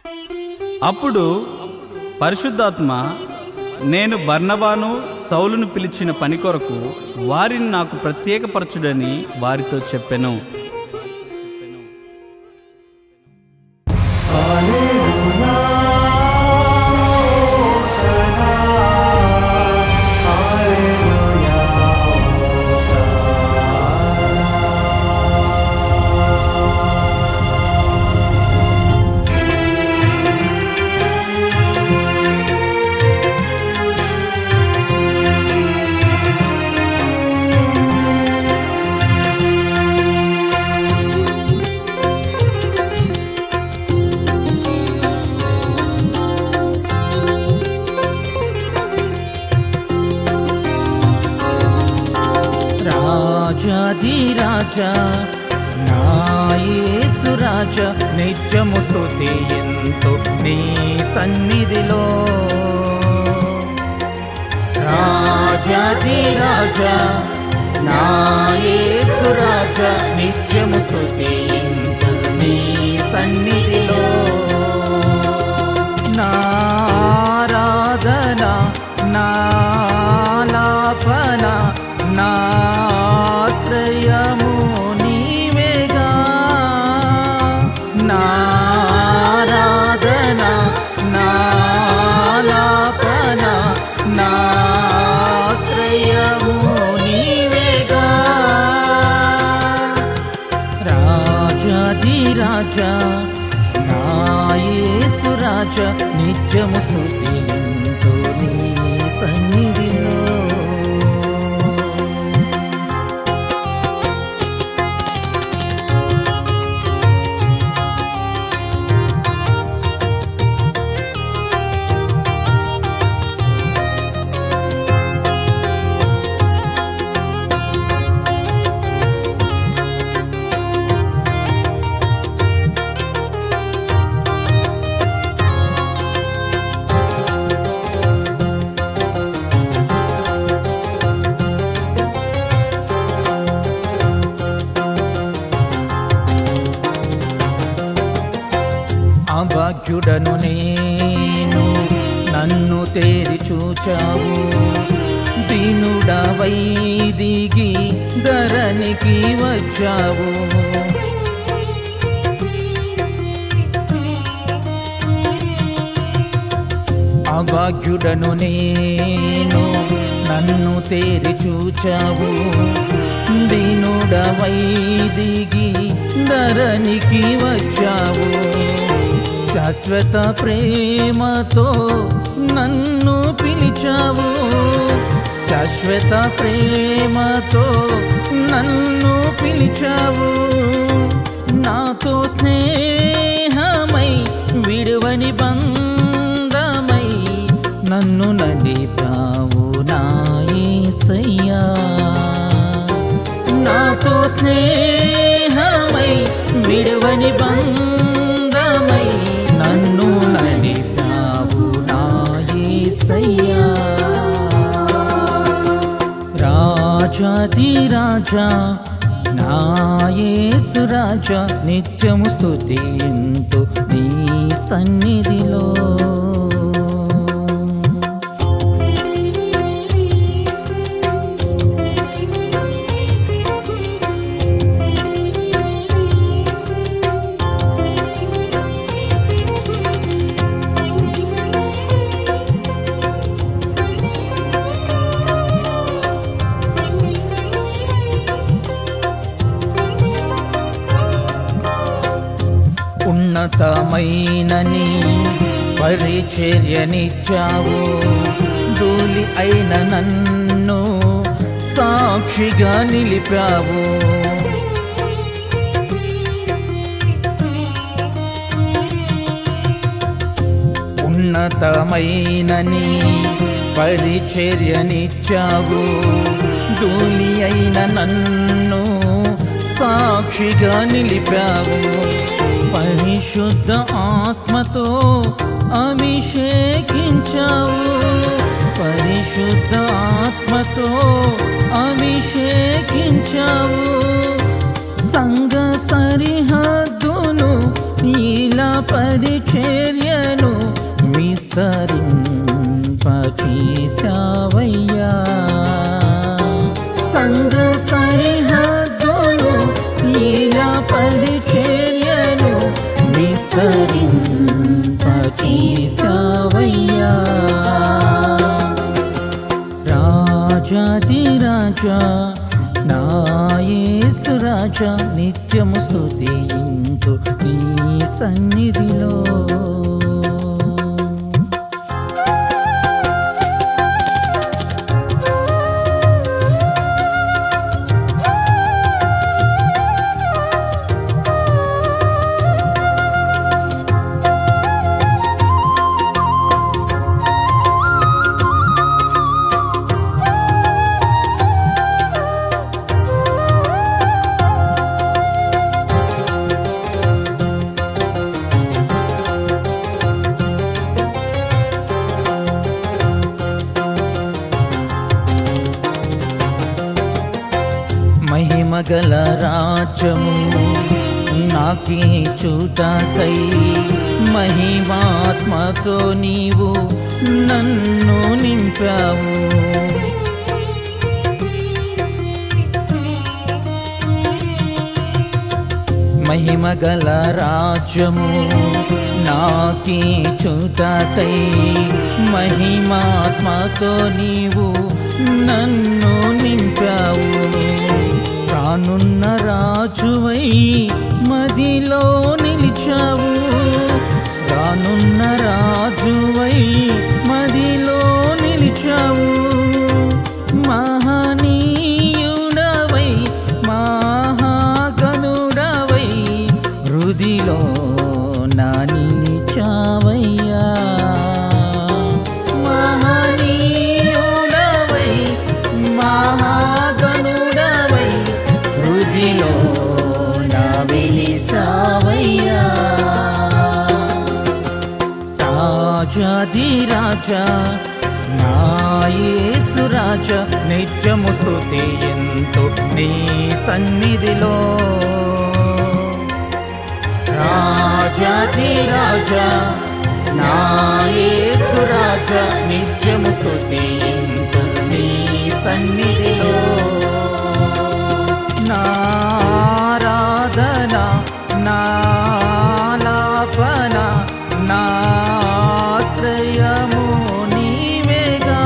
అప్పుడు పరిశుద్ధాత్మ నేను బర్నబాను సౌలును పిలిచిన పని కొరకు వారిని నాకు ప్రత్యేకపరచుడని వారితో చెప్పెను రాజాధిరాజా నాయసు రాజ నిత్యము స్తుతి ఎంతో నీ సన్నిధిలో రాజాధిరాజా నాయసు రాజ నిత్యము స్తుతి ఎంతో నీ సన్నిధిలో నారాధన నాలాపన నాశ్రయము నీవేగా నారాధన నాలాపన నాశ్రయము నీవేగా రాజాధిరాజా నాయసు రాజ నిత్యము స్మృతి ఎంతో నీ సన్నిధిలో అభాగ్యుడను నేను నన్ను తేరి చూచావు దీనుడవై దిగి ధరణికి వచ్చావు అభాగ్యుడను నేను నన్ను తేరి చూచావు దీనుడవై దిగి ధరణికి వచ్చావు శాశ్వత ప్రేమతో నన్ను పిలిచావు శాశ్వత ప్రేమతో నన్ను పిలిచావు నాతో స్నేహమై విడువని బంధమై నన్ను నడిపావు నాయసయ్యా నాతో స్నేహమై విడువని బంధమై నన్ను నడిపావు నాయసయ్యా రాజాది రాజా నాయేసు రాజా నిత్యము స్తుతింతు నీ సన్నిధిలో ఉన్నతమైన నీ పరిచర్యనిచ్చావు ధూళి అయిన నన్ను సాక్షిగా నిలిపావు ఉన్నతమైన నీ పరిచర్యనిచ్చావు ధూళి అయిన నన్ను సాక్షిగా నిలిపావు పరిశుద్ధ ఆత్మతో అభిషేకించావు పరిశుద్ధ ఆత్మతో అభిషేకించావు సంగ సరిహద్దును ఇలా పరిచర్యను విస్తరింపచేశావయ్యా సంఘ సరిహద్దులు ఇలా పరిచర్యను విస్తరింపచేశావయ్యా రాజాది రాజా నాయేసు రాజా నిత్యము స్తుతింతు నీ సన్నిధిలో మహిమగల రాజ్యము నాకే చూటకై మహిమాత్మతో నీవు నన్ను నింపావు మహిమగల రాజ్యము నాకే చూటకై మహిమాత్మతో నీవు నన్ను నింపావు రానున్న రాజువై మదిలో నిలిచావు రానున్న రాజువై మదిలో నిలిచావు మహనీయుడవై మహాగనుడవై హృదిలో నా నిలిచావయ్యా మహనీయుడవై మహాగనుడవై హృదిలో నా వెలిసావయ్యా రాజాది రాజా నాయేసు రాజా నిత్యము స్థుతి ఎంతో నీ సన్నిధిలో రాజాది రాజా నాయేసు రాజా నిత్యము స్థుతి ఎంతో నీ సన్నిధిలో నారాధన నాలాపన నాశ్రయము నీవేగా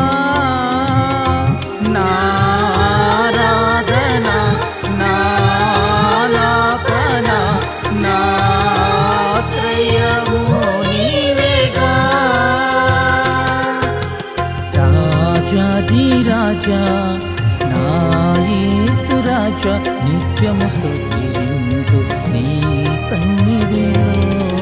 నారాధన నాలాపన నాశ్రయము నీవేగా రాజాది రాజా నాయేసు రాజా నిత్యము స్తుతింతు నీ సన్నిధిలో